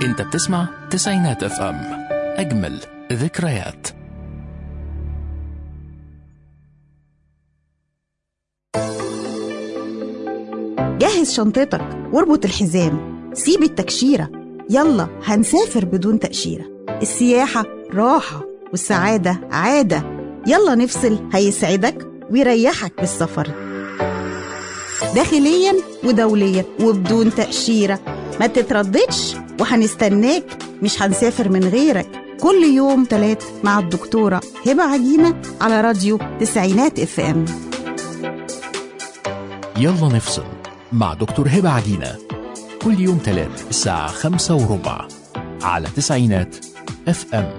انت بتسمع تسعينات اف ام اجمل ذكريات جهز شنطتك واربط الحزام سيب التكشيرة يلا هنسافر بدون تأشيرة السياحة راحة والسعادة عادة يلا نفصل هيسعدك ويريحك بالسفر داخليا ودوليا وبدون تأشيرة ما تترددش وهنستناك مش هنسافر من غيرك كل يوم تلات مع الدكتورة هبة عجينة على راديو تسعينات اف ام يلا نفصل مع دكتور هبة عجينة كل يوم تلات الساعة خمسة وربع على تسعينات اف ام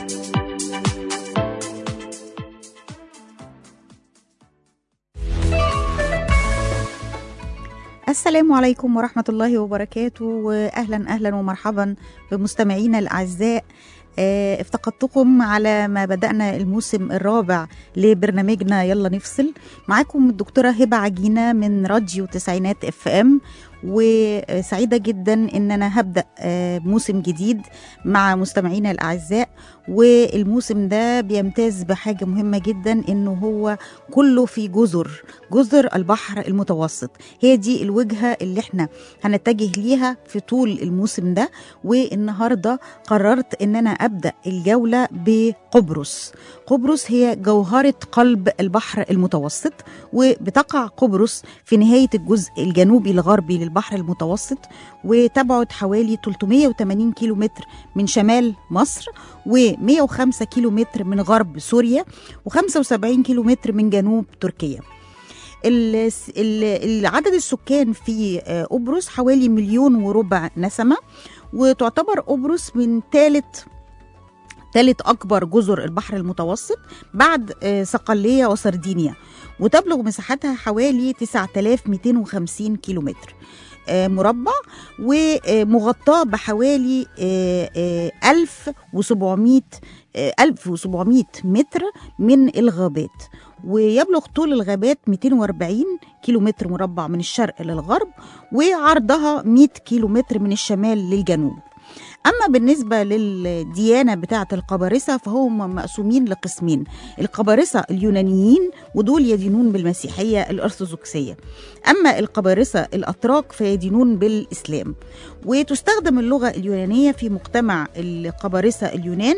السلام عليكم ورحمة الله وبركاته وأهلا أهلا ومرحبا بمستمعينا الأعزاء آه، افتقدتكم على ما بدأنا الموسم الرابع لبرنامجنا يلا نفصل معاكم الدكتورة هبة عجينة من راديو تسعينات اف ام وسعيدة جدا ان انا هبدأ آه، موسم جديد مع مستمعينا الاعزاء والموسم ده بيمتاز بحاجة مهمة جدا انه هو كله في جزر جزر البحر المتوسط هي دي الوجهة اللي احنا هنتجه ليها في طول الموسم ده والنهاردة قررت ان انا ابدأ الجولة بقبرص قبرص هي جوهرة قلب البحر المتوسط وبتقع قبرص في نهاية الجزء الجنوبي الغربي للبحر المتوسط وتبعد حوالي 380 كيلو متر من شمال مصر و105 كيلو متر من غرب سوريا و75 كيلو متر من جنوب تركيا ال- ال- عدد السكان في آه، قبرص حوالي مليون وربع نسمة وتعتبر قبرص من ثالث ثالث أكبر جزر البحر المتوسط بعد آه، صقلية وسردينيا وتبلغ مساحتها حوالي 9250 كيلومتر آه، مربع ومغطاة بحوالي آه، آه، 1700 آه، 1700 متر من الغابات ويبلغ طول الغابات 240 كيلومتر مربع من الشرق للغرب وعرضها 100 كيلومتر من الشمال للجنوب أما بالنسبة للديانة بتاعة القبارسة فهم مقسومين لقسمين القبارسة اليونانيين ودول يدينون بالمسيحية الأرثوذكسية أما القبارسة الأتراك فيدينون بالإسلام وتستخدم اللغة اليونانية في مجتمع القبارسة اليونان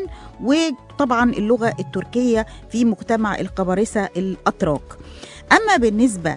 وطبعا اللغة التركية في مجتمع القبارسة الأتراك أما بالنسبة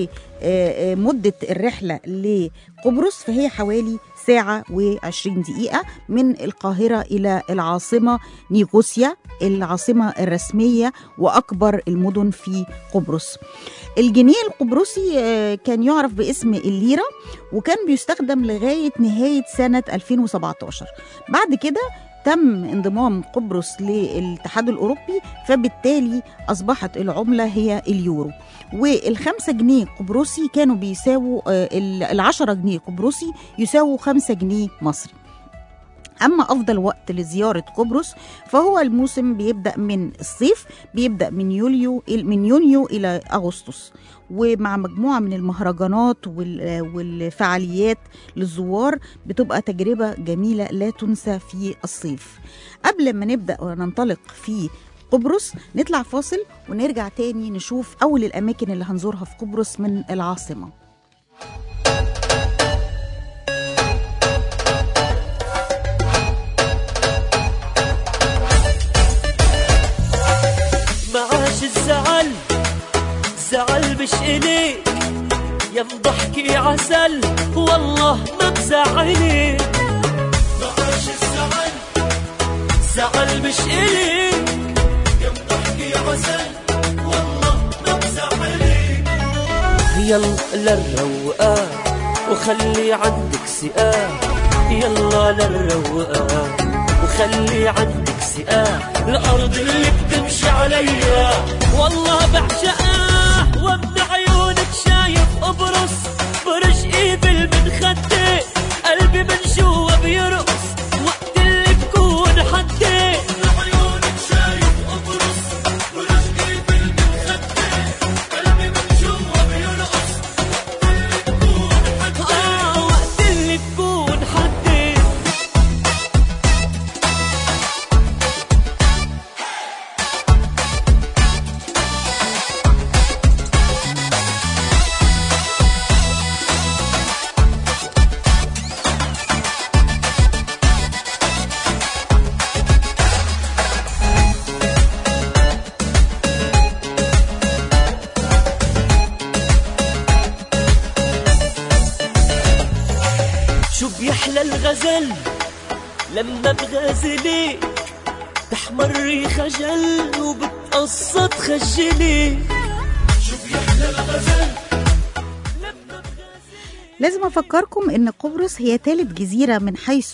لمدة الرحلة لقبرص فهي حوالي ساعة وعشرين دقيقة من القاهرة إلى العاصمة نيقوسيا العاصمة الرسمية وأكبر المدن في قبرص الجنيه القبرصي آه، كان يعرف باسم الليرة وكان بيستخدم لغاية نهاية سنة 2017 بعد كده تم انضمام قبرص للاتحاد الأوروبي فبالتالي أصبحت العملة هي اليورو والخمسة جنيه قبرصي كانوا بيساووا آه، ال- العشرة جنيه قبرصي يساووا خمسة جنيه مصري أما أفضل وقت لزيارة قبرص فهو الموسم بيبدأ من الصيف بيبدأ من يوليو من يونيو إلى أغسطس ومع مجموعة من المهرجانات وال- والفعاليات للزوار بتبقى تجربة جميلة لا تنسى في الصيف قبل ما نبدأ وننطلق في قبرص نطلع فاصل ونرجع تاني نشوف أول الأماكن اللي هنزورها في قبرص من العاصمة معاش الزعل زعل مش إليك يا مضحكي عسل والله ما مزعلك معاش الزعل زعل مش إليك يا مضحكي عسل والله ما مزعلك يلا للروقان وخلي عندك سئام يلا للروقان وخلي عندك سئام الأرض اللي بتمشي عليا والله بعشقها ومن عيونك شايف قبرص برج ايفل من خدي قلبي من جوا بيرقص وقت اللي بكون حدي عيونك شايف قبرص برج ايفل من خدي قلبي من جوا بيرقص آه وقت اللي بكون حدي شو بيحلى الغزل لما بغازلي تحمري خجل وبتقصد خجلي شو بيحلى الغزل لما بغازلي لازم افكركم ان قبرص هي ثالث جزيره من حيث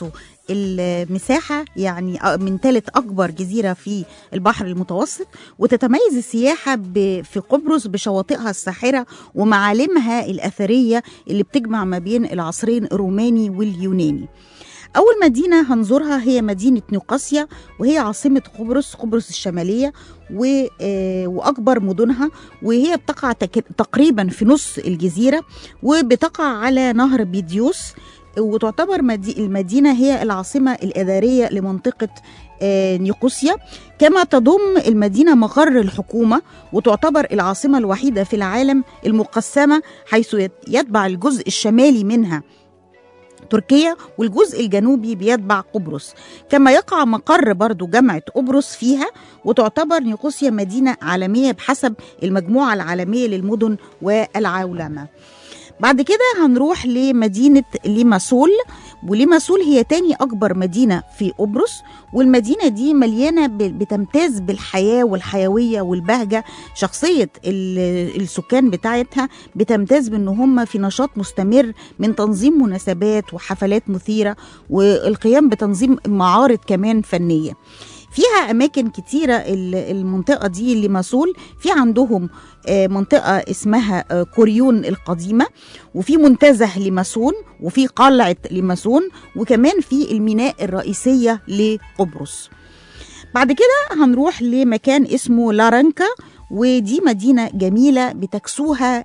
المساحة يعني من ثالث أكبر جزيرة في البحر المتوسط وتتميز السياحة ب- في قبرص بشواطئها الساحرة ومعالمها الأثرية اللي بتجمع ما بين العصرين الروماني واليوناني أول مدينة هنزورها هي مدينة نيوقاسيا وهي عاصمة قبرص قبرص الشمالية و- آه، وأكبر مدنها وهي بتقع تك- تقريبا في نص الجزيرة وبتقع على نهر بيديوس وتعتبر مدي- المدينة هي العاصمة الإدارية لمنطقة آه، نيقوسيا كما تضم المدينة مقر الحكومة وتعتبر العاصمة الوحيدة في العالم المقسمة حيث يت- يتبع الجزء الشمالي منها تركيا والجزء الجنوبي بيتبع قبرص كما يقع مقر برضو جامعة قبرص فيها وتعتبر نيقوسيا مدينة عالمية بحسب المجموعة العالمية للمدن والعولمة بعد كده هنروح لمدينة ليماسول وليماسول هي تاني أكبر مدينة في قبرص والمدينة دي مليانة ب- بتمتاز بالحياة والحيوية والبهجة شخصية ال- السكان بتاعتها بتمتاز بأن هم في نشاط مستمر من تنظيم مناسبات وحفلات مثيرة والقيام بتنظيم معارض كمان فنية فيها أماكن كتيرة ال- المنطقة دي اللي مسؤول في عندهم آه، منطقة اسمها آه، كوريون القديمة وفي منتزه لماسون وفي قلعة لماسون وكمان في الميناء الرئيسية لقبرص بعد كده هنروح لمكان اسمه لارنكا ودي مدينة جميلة بتكسوها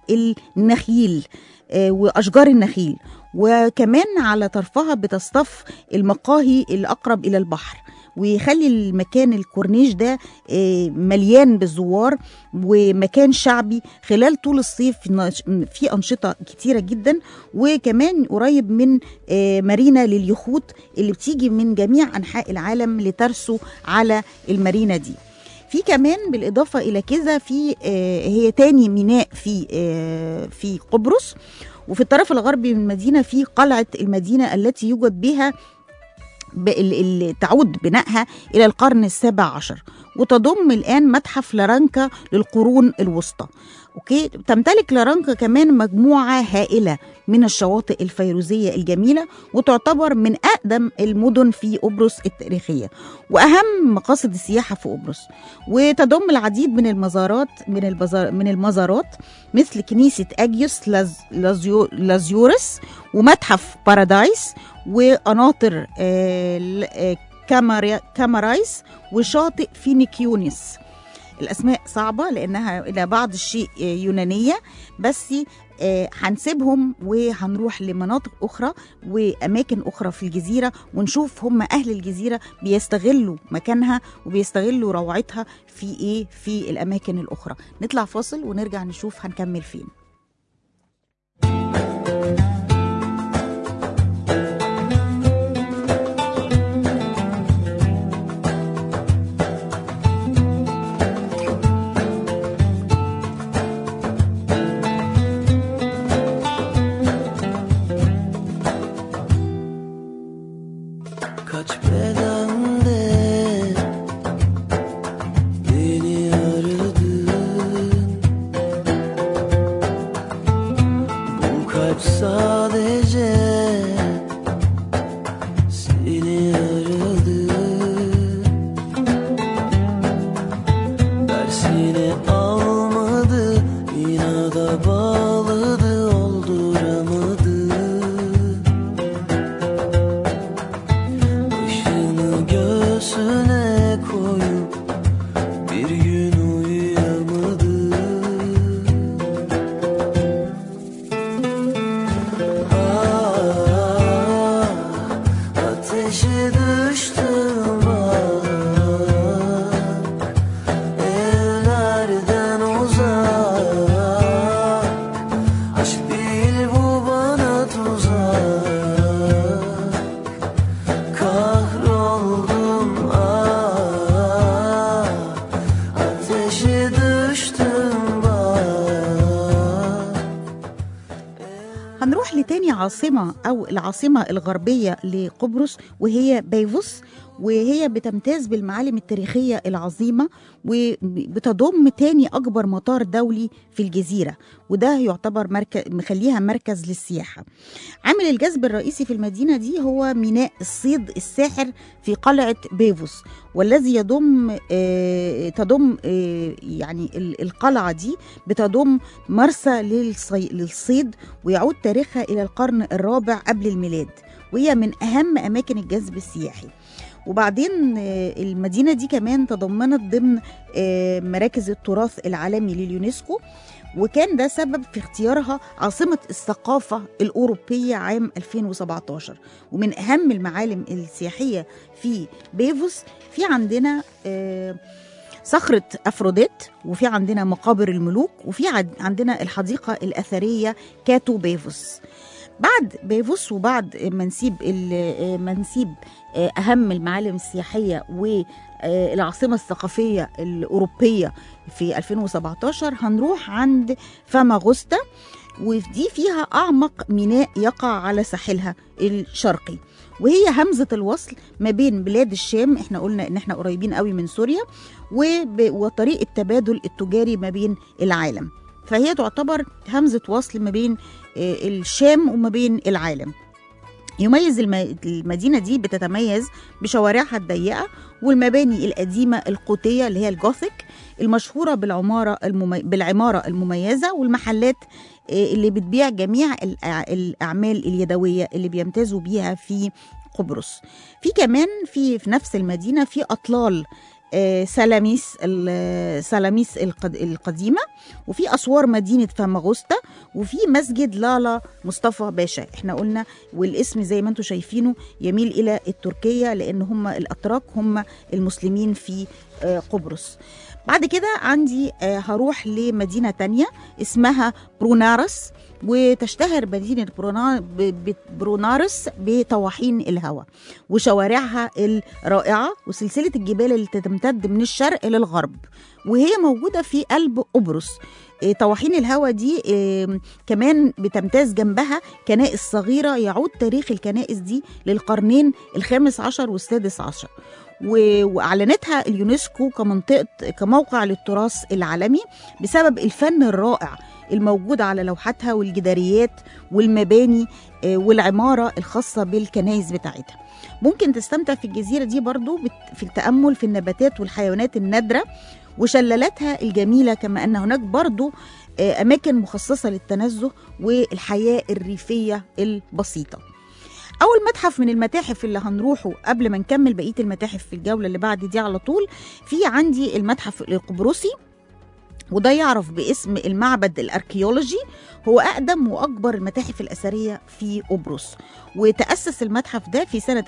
النخيل آه، وأشجار النخيل وكمان على طرفها بتصطف المقاهي الأقرب إلى البحر ويخلي المكان الكورنيش ده آه، مليان بالزوار ومكان شعبي خلال طول الصيف نش- في أنشطة كتيرة جدا وكمان قريب من آه، مارينا لليخوت اللي بتيجي من جميع أنحاء العالم لترسو على المارينا دي في كمان بالإضافة إلى كذا في آه، هي تاني ميناء في آه، في قبرص وفي الطرف الغربي من المدينة في قلعة المدينة التي يوجد بها ب- ال- ال- تعود بنائها إلى القرن السابع عشر وتضم الآن متحف لارانكا للقرون الوسطى أوكي تمتلك لارانكا كمان مجموعة هائلة من الشواطئ الفيروزية الجميلة وتعتبر من أقدم المدن في قبرص التاريخية وأهم مقاصد السياحة في قبرص وتضم العديد من المزارات من البزار من المزارات مثل كنيسة أجيوس لاز لازيو لازيورس ومتحف بارادايس وقناطر آه، ل- آه، كاماري- كامارايس وشاطئ فينيكيونيس الأسماء صعبة لأنها إلى بعض الشيء آه، يونانية بس آه، هنسيبهم وهنروح لمناطق أخرى وأماكن أخرى في الجزيرة ونشوف هم أهل الجزيرة بيستغلوا مكانها وبيستغلوا روعتها في إيه في الأماكن الأخرى نطلع فاصل ونرجع نشوف هنكمل فين Kaç bedende beni aradın Bu kalp sadece seni aradı Dersini almadı inada bağladı olduramadı Başını göğsüne koyup bir gün uyuyamadı Ah هنروح لتاني عاصمة أو العاصمة الغربية لقبرص وهي بيفوس وهي بتمتاز بالمعالم التاريخية العظيمة وبتضم تاني أكبر مطار دولي في الجزيرة وده يعتبر مركز مخليها مركز للسياحة عامل الجذب الرئيسي في المدينة دي هو ميناء الصيد الساحر في قلعة بيفوس والذي يضم آه، تضم آه، يعني ال- القلعة دي بتضم مرسى للصي- للصيد ويعود تاريخها إلى القرن الرابع قبل الميلاد وهي من أهم أماكن الجذب السياحي وبعدين آه، المدينة دي كمان تضمنت ضمن آه، مراكز التراث العالمي لليونسكو وكان ده سبب في اختيارها عاصمة الثقافة الأوروبية عام 2017 ومن أهم المعالم السياحية في بيفوس في عندنا آه، صخرة أفروديت وفي عندنا مقابر الملوك وفي عد- عندنا الحديقة الأثرية كاتو بيفوس بعد بيفوس وبعد منسيب ال- منسيب أهم المعالم السياحية والعاصمة الثقافية الأوروبية في 2017 هنروح عند فاماغوستا ودي فيها أعمق ميناء يقع على ساحلها الشرقي وهي همزة الوصل ما بين بلاد الشام احنا قلنا ان احنا قريبين قوي من سوريا وب- وطريق التبادل التجاري ما بين العالم فهي تعتبر همزة وصل ما بين آه، الشام وما بين العالم يميز الم- المدينة دي بتتميز بشوارعها الضيقة والمباني القديمة القوطية اللي هي الجوثيك المشهورة بالعمارة الممي... بالعمارة المميزة والمحلات آه، اللي بتبيع جميع الأع- الأعمال اليدوية اللي بيمتازوا بيها في قبرص في كمان في في نفس المدينة في أطلال آه، سلاميس ال- سلاميس القد- القديمة وفي أسوار مدينة فاماغوستا وفي مسجد لالا مصطفى باشا احنا قلنا والاسم زي ما انتم شايفينه يميل إلى التركية لأن هم الأتراك هم المسلمين في آه، قبرص بعد كده عندي آه، هروح لمدينة تانية اسمها برونارس وتشتهر مدينة برونا- ب- ب- برونارس بطواحين الهواء وشوارعها الرائعة وسلسلة الجبال اللي تمتد من الشرق للغرب وهي موجودة في قلب قبرص إيه، طواحين الهواء دي إيه، كمان بتمتاز جنبها كنائس صغيرة يعود تاريخ الكنائس دي للقرنين الخامس عشر والسادس عشر و- وأعلنتها اليونسكو كمنطقة كموقع للتراث العالمي بسبب الفن الرائع الموجود على لوحاتها والجداريات والمباني آه، والعمارة الخاصة بالكنائس بتاعتها ممكن تستمتع في الجزيرة دي برضو بت- في التأمل في النباتات والحيوانات النادرة وشلالاتها الجميلة كما أن هناك برضو آه، أماكن مخصصة للتنزه والحياة الريفية البسيطة أول متحف من المتاحف اللي هنروحه قبل ما نكمل بقية المتاحف في الجولة اللي بعد دي على طول في عندي المتحف القبرصي وده يعرف باسم المعبد الأركيولوجي هو أقدم وأكبر المتاحف الأثرية في قبرص وتأسس المتحف ده في سنة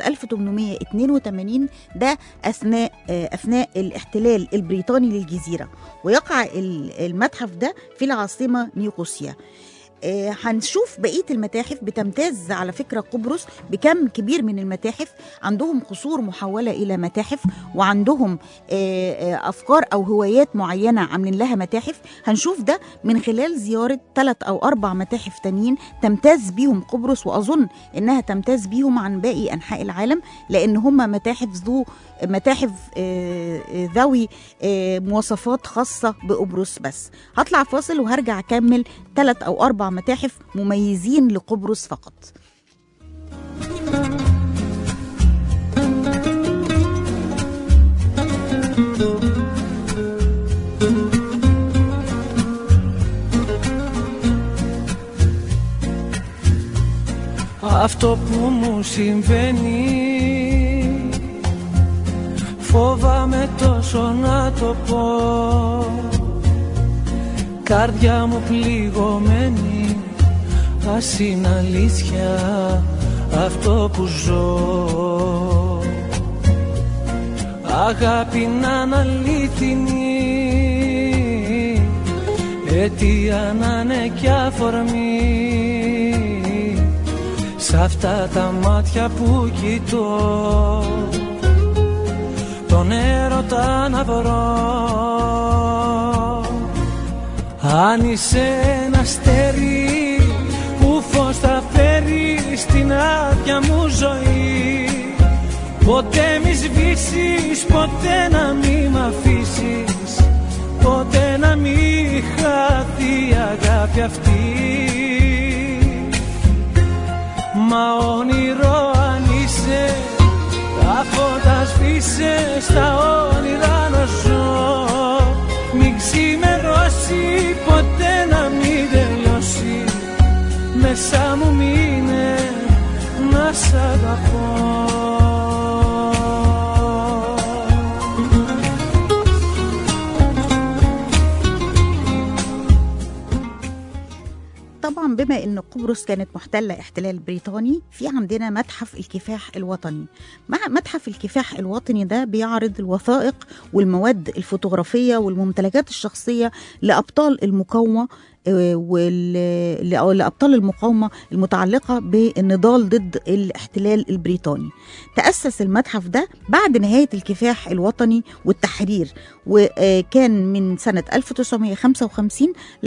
1882 ده أثناء آه، أثناء الاحتلال البريطاني للجزيرة ويقع ال- المتحف ده في العاصمة نيقوسيا آه، هنشوف بقيه المتاحف بتمتاز على فكره قبرص بكم كبير من المتاحف عندهم قصور محوله الى متاحف وعندهم آه، آه، افكار او هوايات معينه عاملين لها متاحف هنشوف ده من خلال زياره ثلاث او اربع متاحف تانيين تمتاز بيهم قبرص واظن انها تمتاز بيهم عن باقي انحاء العالم لان هم متاحف ذو متاحف آه، آه، ذوي آه، مواصفات خاصه بقبرص بس هطلع فاصل وهرجع اكمل ثلاث او اربع متاحف مميزين لقبرص فقط Αυτό που μου συμβαίνει Φόβαμαι τόσο να το πω Καρδιά μου πληγωμένη Ας είναι αλήθεια αυτό που ζω Αγάπη να είναι αλήθινη Αιτία να είναι κι αφορμή Σ' αυτά τα μάτια που κοιτώ Τον έρωτα να βρω Αν είσαι ένα αστέρι που φως θα στην άδεια μου ζωή Ποτέ μη σβήσεις, ποτέ να μη μ' αφήσεις Ποτέ να μη χαθεί η αγάπη αυτή Μα όνειρο αν είσαι Τα φώτα σβήσε στα όνειρα να ζω Μην ξημερώσει ποτέ να μην τελειώσει Μέσα μου μείνε να σ' αγαπώ طبعا بما ان قبرص كانت محتله احتلال بريطاني في عندنا متحف الكفاح الوطني مع متحف الكفاح الوطني ده بيعرض الوثائق والمواد الفوتوغرافيه والممتلكات الشخصيه لابطال المقاومه آه، وال- لأ- لأبطال المقاومة المتعلقة بالنضال ضد الاحتلال البريطاني تأسس المتحف ده بعد نهاية الكفاح الوطني والتحرير وكان من سنة 1955 ل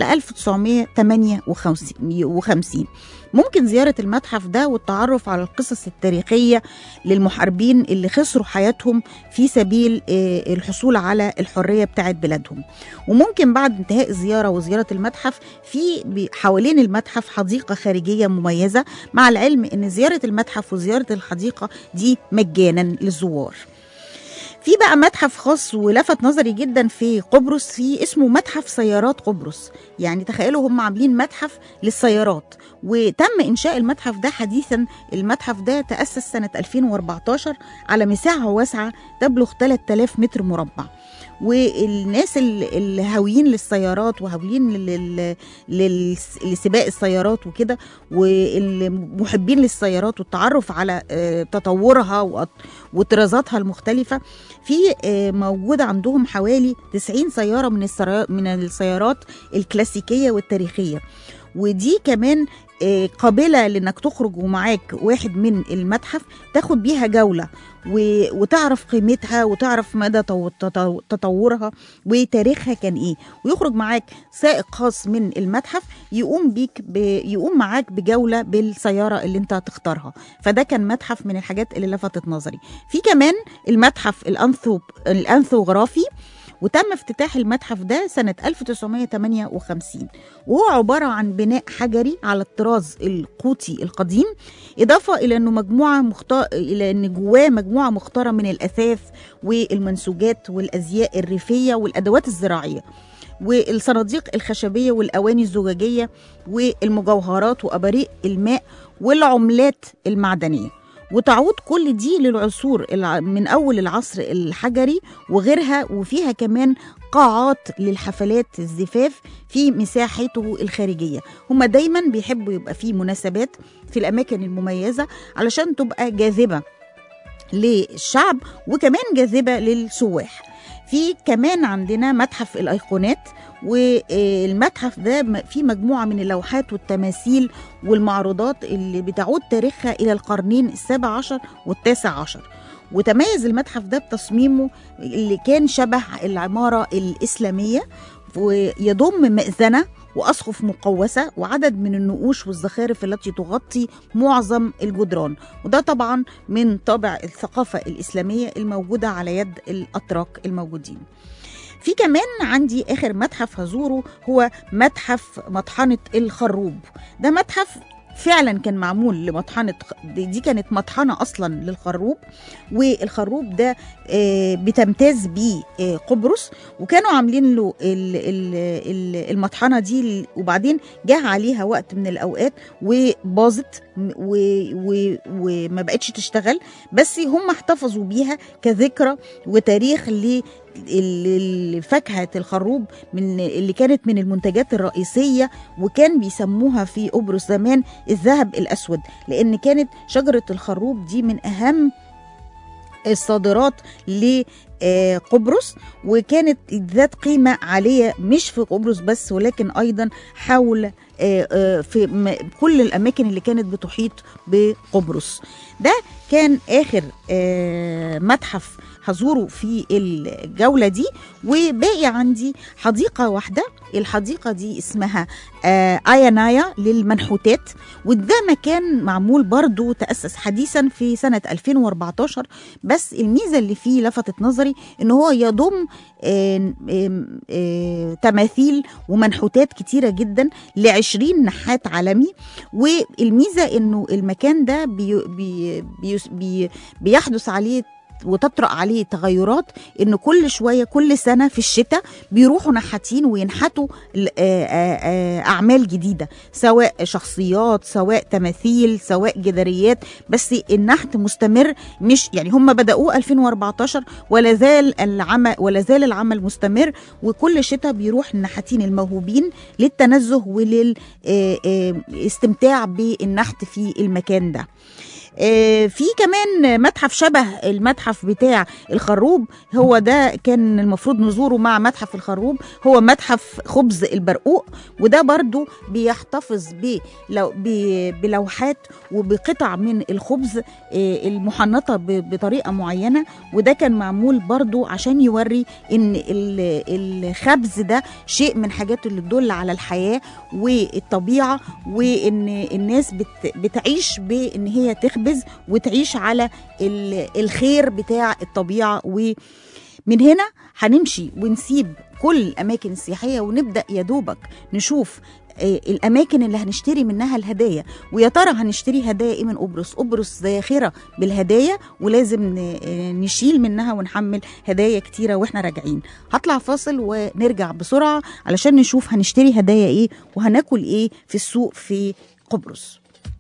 1958 ممكن زيارة المتحف ده والتعرف على القصص التاريخية للمحاربين اللي خسروا حياتهم في سبيل آه، الحصول على الحرية بتاعت بلادهم وممكن بعد انتهاء الزيارة وزيارة المتحف في بي- حوالين المتحف حديقة خارجية مميزة مع العلم ان زيارة المتحف وزيارة الحديقة دي مجانا للزوار في بقى متحف خاص ولفت نظري جدا في قبرص في اسمه متحف سيارات قبرص يعني تخيلوا هم عاملين متحف للسيارات وتم انشاء المتحف ده حديثا المتحف ده تاسس سنه 2014 على مساحه واسعه تبلغ 3000 متر مربع والناس ال- الهاويين للسيارات وهاويين لل- لل- لسباق السيارات وكده والمحبين للسيارات والتعرف على آه، تطورها وأط- وطرازاتها المختلفة في آه، موجود عندهم حوالي 90 سيارة من السرا- من السيارات الكلاسيكية والتاريخية ودي كمان آه، قابلة لانك تخرج ومعاك واحد من المتحف تاخد بيها جولة و- وتعرف قيمتها وتعرف مدى تو- تطو- تطورها وتاريخها كان ايه ويخرج معاك سائق خاص من المتحف يقوم بيك ب... يقوم معاك بجولة بالسيارة اللي انت هتختارها فده كان متحف من الحاجات اللي لفتت نظري في كمان المتحف الأنثو... الأنثوغرافي وتم افتتاح المتحف ده سنة 1958 وهو عبارة عن بناء حجري على الطراز القوطي القديم إضافة إلى أنه مجموعة مختار إلى أن جواه مجموعة مختارة من الأثاث والمنسوجات والأزياء الريفية والأدوات الزراعية والصناديق الخشبية والأواني الزجاجية والمجوهرات وأباريق الماء والعملات المعدنية وتعود كل دي للعصور الع- من أول العصر الحجري وغيرها وفيها كمان قاعات للحفلات الزفاف في مساحته الخارجية هما دايما بيحبوا يبقى في مناسبات في الأماكن المميزة علشان تبقى جاذبة للشعب وكمان جاذبة للسواح في كمان عندنا متحف الأيقونات والمتحف ده م- فيه مجموعة من اللوحات والتماثيل والمعروضات اللي بتعود تاريخها إلى القرنين السابع عشر والتاسع عشر وتميز المتحف ده بتصميمه اللي كان شبه العمارة الإسلامية ويضم مئذنة وأسقف مقوسة وعدد من النقوش والزخارف التي تغطي معظم الجدران وده طبعا من طابع الثقافة الإسلامية الموجودة على يد الأتراك الموجودين في كمان عندي آخر متحف هزوره هو متحف مطحنة الخروب ده متحف فعلا كان معمول لمطحنة دي دي كانت مطحنة أصلا للخروب والخروب ده آه، بتمتاز بيه آه، قبرص وكانوا عاملين له ال- ال- ال- المطحنة دي ل- وبعدين جه عليها وقت من الأوقات وباظت م- و- و- وما بقتش تشتغل بس هم احتفظوا بيها كذكرى وتاريخ ل ال- ال- فاكهة الخروب من اللي كانت من المنتجات الرئيسية وكان بيسموها في قبرص زمان الذهب الأسود لأن كانت شجرة الخروب دي من أهم الصادرات آه، قبرص وكانت ذات قيمة عالية مش في قبرص بس ولكن أيضا حول آه، آه، في م- كل الأماكن اللي كانت بتحيط بقبرص ده كان آخر آه، متحف هزوره في الجولة دي وباقي عندي حديقة واحدة الحديقة دي اسمها آه، آيانايا للمنحوتات وده مكان معمول برضو تأسس حديثا في سنة 2014 بس الميزة اللي فيه لفتت نظري ان هو يضم آه، آه، آه، تماثيل ومنحوتات كتيرة جدا لعشرين نحات عالمي والميزة انه المكان ده بي بي بي بي بيحدث عليه وتطرأ عليه تغيرات ان كل شويه كل سنه في الشتاء بيروحوا نحاتين وينحتوا ال- آه، آه، آه، اعمال جديده سواء شخصيات سواء تماثيل سواء جداريات بس النحت مستمر مش يعني هم بدأوه 2014 ولا زال العمل ولا زال العمل مستمر وكل شتاء بيروح النحاتين الموهوبين للتنزه وللاستمتاع بالنحت في المكان ده آه، في كمان متحف شبه المتحف بتاع الخروب هو ده كان المفروض نزوره مع متحف الخروب هو متحف خبز البرقوق وده برضو بيحتفظ بلو ب- بلوحات وبقطع من الخبز آه، المحنطة ب- بطريقة معينة وده كان معمول برضو عشان يوري ان ال- الخبز ده شيء من حاجات اللي تدل على الحياة والطبيعة وان الناس بت بتعيش بان هي تخبز وتعيش على ال- الخير بتاع الطبيعة ومن هنا هنمشي ونسيب كل الأماكن السياحية ونبدأ يا دوبك نشوف آه، الأماكن اللي هنشتري منها الهدايا ويا ترى هنشتري هدايا إيه من قبرص قبرص زاخرة بالهدايا ولازم ن- آه، نشيل منها ونحمل هدايا كتيرة وإحنا راجعين هطلع فاصل ونرجع بسرعة علشان نشوف هنشتري هدايا إيه وهناكل إيه في السوق في قبرص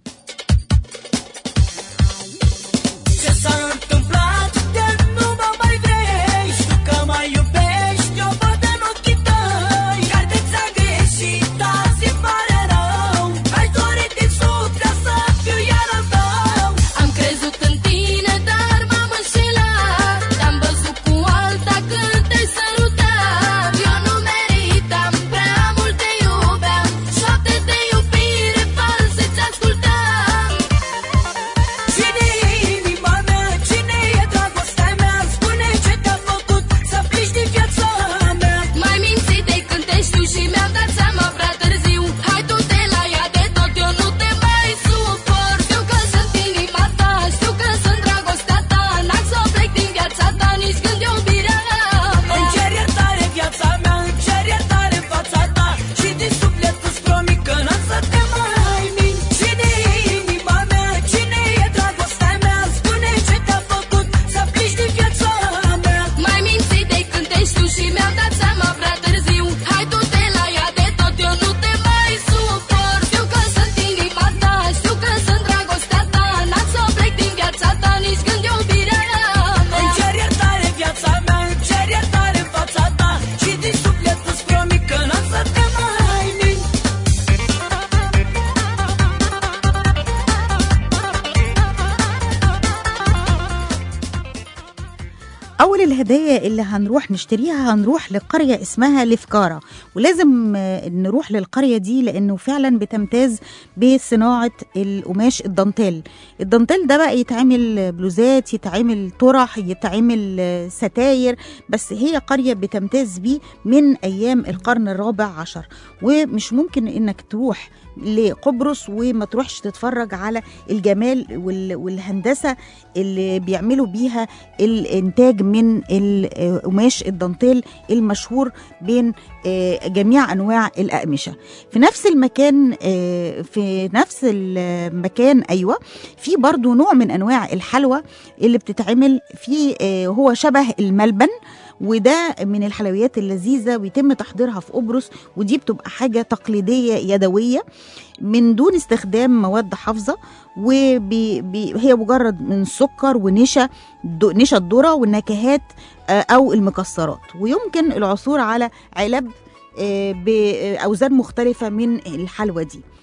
Ce s-a întâmplat de nu mă mai vrei Știu că mai iubești, o văd în ochii tăi Carte ți-a greșit, azi îmi pare rău Ai dorit din suflet să fiu iar al tău Am crezut în tine, dar m-am înșelat Te-am văzut cu alta când te-ai sărutat Eu nu meritam, prea mult te iubeam Șapte de iubire false ți-ascultam Cine e inima mea, cine e dragostea mea Spune ce te-a făcut să pleci din viața mea Mai mințit de când te știu și mi-am dat seama prea târziu Hai tu te la ea de tot, eu nu te mai suport Știu că sunt inima ta, știu că sunt dragostea ta N-am să plec din viața ta, nici când iubirea mea Îmi cer iertare viața mea, îmi cer iertare în fața ta Și din suflet îți promit că n-am să te mai mint Cine e inima mea, cine e dragostea mea Spune ce te-a făcut să pleci din viața mea Mai mințit de când te știu și mi-am dat seama prea târziu Hai tu te la ea de tot, eu nu te mai suport Știu că sunt inima ta, știu că sunt dragostea ta N-am să plec din viața ta, nici când iubirea Îmi mea cer iertare viața mea, îmi cer iertare în fața ta Și din suflet îți promit că n-am să te mai mint أول الهدايا اللي هنروح نشتريها هنروح لقرية اسمها لفكارة ولازم آه، نروح للقرية دي لأنه فعلا بتمتاز بصناعة القماش الدانتيل الدانتيل ده بقى يتعمل بلوزات يتعمل طرح يتعمل آه، ستاير بس هي قرية بتمتاز بيه من أيام القرن الرابع عشر ومش ممكن إنك تروح لقبرص وما تروحش تتفرج على الجمال وال- والهندسة اللي بيعملوا بيها الانتاج من القماش الدانتيل المشهور بين آه، جميع انواع الاقمشه في نفس المكان آه، في نفس المكان ايوه في برضو نوع من انواع الحلوى اللي بتتعمل في آه، هو شبه الملبن وده من الحلويات اللذيذه ويتم تحضيرها في قبرص ودي بتبقى حاجه تقليديه يدويه من دون استخدام مواد حافظه وهي مجرد من سكر ونشا دو- نشا الذره والنكهات آه، او المكسرات ويمكن العثور على علب آه، باوزان مختلفه من الحلوى دي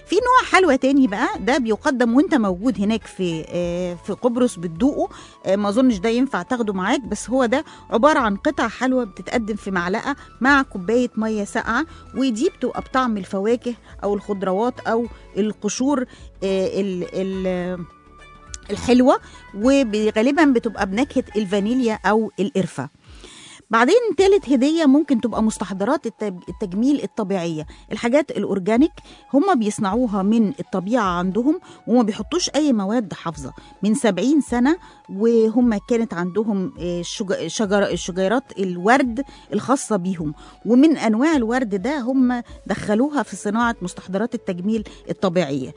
في نوع حلوى تاني بقى ده بيقدم وانت موجود هناك في آه، في قبرص بتدوقه آه، ما اظنش ده ينفع تاخده معاك بس هو ده عباره عن قطع حلوى بتتقدم في معلقه مع كوبايه ميه ساقعه ودي بتبقى بطعم الفواكه او الخضروات او القشور آه، ال ال الحلوه وغالبا بتبقى بنكهه الفانيليا او القرفه بعدين تالت هدية ممكن تبقى مستحضرات التج- التجميل الطبيعية الحاجات الأورجانيك هم بيصنعوها من الطبيعة عندهم وما بيحطوش أي مواد حافظة من سبعين سنة وهم كانت عندهم آه، شج- شجر شجيرات الورد الخاصة بيهم ومن أنواع الورد ده هم دخلوها في صناعة مستحضرات التجميل الطبيعية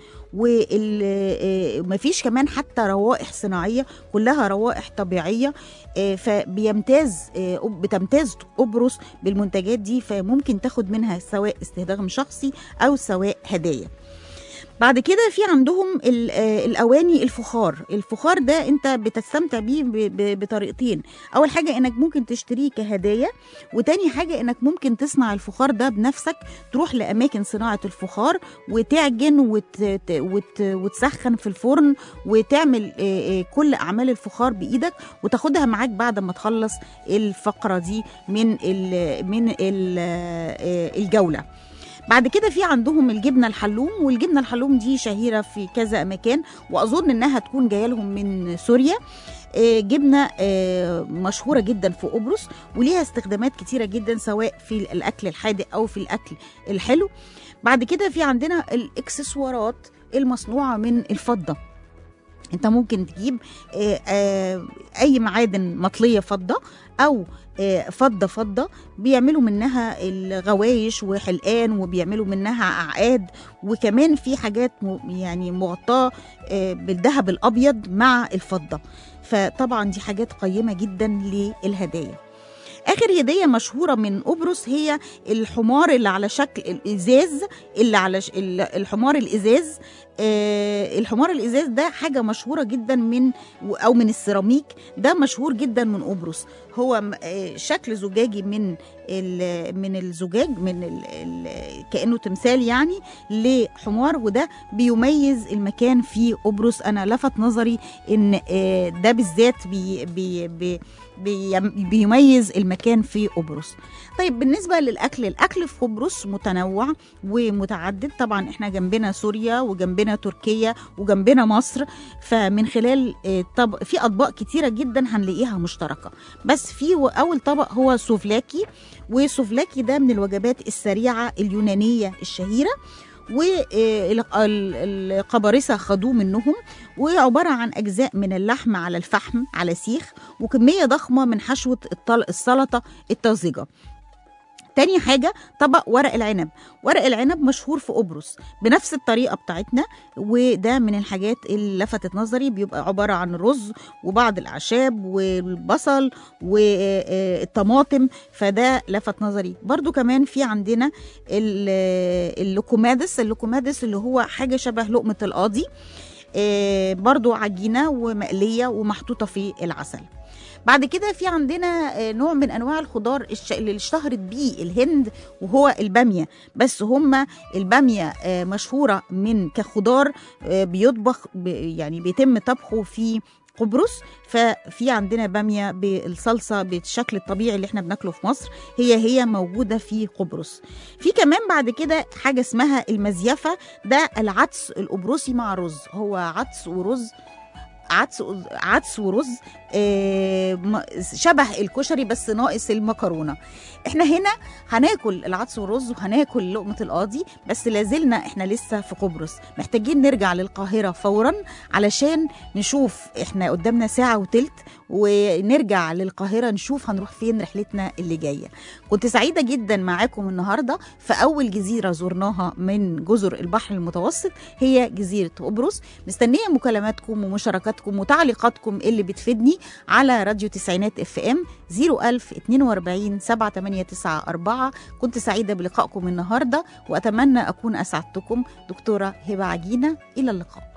ومفيش كمان حتى روائح صناعية كلها روائح طبيعية آه، فبيمتاز آه، بتمتاز قبرص بالمنتجات دي فممكن تاخد منها سواء استخدام شخصي او سواء هدايا بعد كده في عندهم ال- آه، الاواني الفخار الفخار ده انت بتستمتع بيه ب- ب- بطريقتين اول حاجه انك ممكن تشتريه كهدايا وتاني حاجه انك ممكن تصنع الفخار ده بنفسك تروح لاماكن صناعه الفخار وتعجن وت... ت- وت... وتسخن في الفرن وتعمل آه، آه، كل اعمال الفخار بايدك وتاخدها معاك بعد ما تخلص الفقره دي من ال... من ال... آه، الجوله بعد كده في عندهم الجبنه الحلوم والجبنه الحلوم دي شهيره في كذا مكان واظن انها تكون جايه لهم من سوريا آه، جبنه آه، مشهوره جدا في قبرص وليها استخدامات كتيره جدا سواء في الاكل الحادق او في الاكل الحلو بعد كده في عندنا الاكسسوارات المصنوعه من الفضه انت ممكن تجيب آه، آه، اي معادن مطليه فضه او آه، فضه فضه بيعملوا منها الغوايش وحلقان وبيعملوا منها اعقاد وكمان في حاجات م- يعني مغطاه آه، بالذهب الابيض مع الفضه فطبعا دي حاجات قيمه جدا للهدايا اخر هديه مشهوره من قبرص هي الحمار اللي على شكل الازاز اللي على ش... ال- الحمار الازاز آه الحمار الازاز ده حاجه مشهوره جدا من او من السيراميك ده مشهور جدا من قبرص هو م- آه شكل زجاجي من ال... من الزجاج من ال... ال... كانه تمثال يعني لحمار وده بيميز المكان في قبرص انا لفت نظري ان آه ده بالذات بي... بي... بي... بي- بيميز المكان في قبرص طيب بالنسبة للأكل الأكل في قبرص متنوع ومتعدد طبعا احنا جنبنا سوريا وجنبنا تركيا وجنبنا مصر فمن خلال آه، طب في أطباق كتيرة جدا هنلاقيها مشتركة بس في و- أول طبق هو سوفلاكي وسوفلاكي ده من الوجبات السريعة اليونانية الشهيرة والقبارسة خدوه منهم وعبارة عن أجزاء من اللحم على الفحم على سيخ وكمية ضخمة من حشوة الطل- السلطة الطازجة تاني حاجة طبق ورق العنب ورق العنب مشهور في قبرص بنفس الطريقة بتاعتنا وده من الحاجات اللي لفتت نظري بيبقى عبارة عن رز وبعض الأعشاب والبصل والطماطم فده لفت نظري برضو كمان في عندنا ال- اللوكومادس اللوكومادس اللي هو حاجة شبه لقمة القاضي آه، برضو عجينة ومقلية ومحطوطة في العسل بعد كده في عندنا آه، نوع من انواع الخضار الش- اللي اشتهرت بيه الهند وهو الباميه بس هم الباميه آه، مشهوره من كخضار آه، بيطبخ ب- يعني بيتم طبخه في قبرص ففي عندنا باميه بالصلصه بالشكل الطبيعي اللي احنا بناكله في مصر هي هي موجوده في قبرص في كمان بعد كده حاجه اسمها المزيفه ده العدس القبرصي مع رز هو عدس ورز عدس عدس ورز آه، م- شبه الكشري بس ناقص المكرونه احنا هنا هناكل العدس والرز وهناكل لقمه القاضي بس لازلنا احنا لسه في قبرص محتاجين نرجع للقاهره فورا علشان نشوف احنا قدامنا ساعه وتلت ونرجع للقاهره نشوف هنروح فين رحلتنا اللي جايه كنت سعيده جدا معاكم النهارده في اول جزيره زرناها من جزر البحر المتوسط هي جزيره قبرص مستنيه مكالماتكم ومشاركاتكم وتعليقاتكم اللي بتفيدني على راديو تسعينات اف ام 01042 7894 كنت سعيده بلقائكم النهارده واتمنى اكون اسعدتكم دكتوره هبه عجينه الى اللقاء